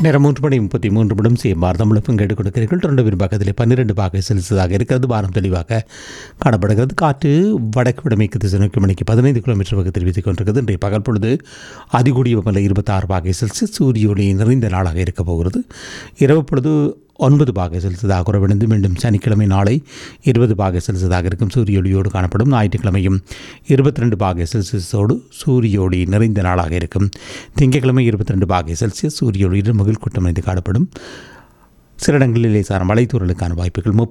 நேரம் மூன்று மணி முப்பத்தி மூன்று நிமிடம் செய்யுமாறு தமிழகம் கேட்டுக் கொடுக்கிறீர்கள் ரெண்டு பேரும் பக்கத்தில் பன்னிரெண்டு பாகை செலுத்ததாக இருக்கிறது வாரம் தெளிவாக காணப்படுகிறது காற்று வடக்கு வடமேற்கு திசை நோக்கி மணிக்கு பதினைந்து கிலோமீட்டர் பக்கத்தில் வீசிக் கொண்டிருக்கிறது இன்றைய பகல் பொழுது அதிகூடிய வெப்பநிலை இருபத்தாறு பாகை செல்சியஸ் சூரிய ஒளி நிறைந்த நாளாக இருக்கப் போகிறது இரவு பொழுது ஒன்பது பாகை செலுத்ததாக குறைவடைந்து மீண்டும் சனிக்கிழமை நாளை இருபது பாகை செலுத்ததாக இருக்கும் சூரிய ஒளியோடு காணப்படும் ஞாயிற்றுக்கிழமையும் இருபத்தி ரெண்டு பாகை செல்சியஸோடு சூரிய ஒளி நிறைந்த நாளாக இருக்கும் திங்கட்கிழமை இருபத்தி ரெண்டு பாகை செல்சியஸ் சூரிய ஒளியுடன் முகில் கூட்டம் அமைந்து காணப்படும் சில இடங்களில் லேசான மலைத்தூரலுக்கான வாய்ப்புகள்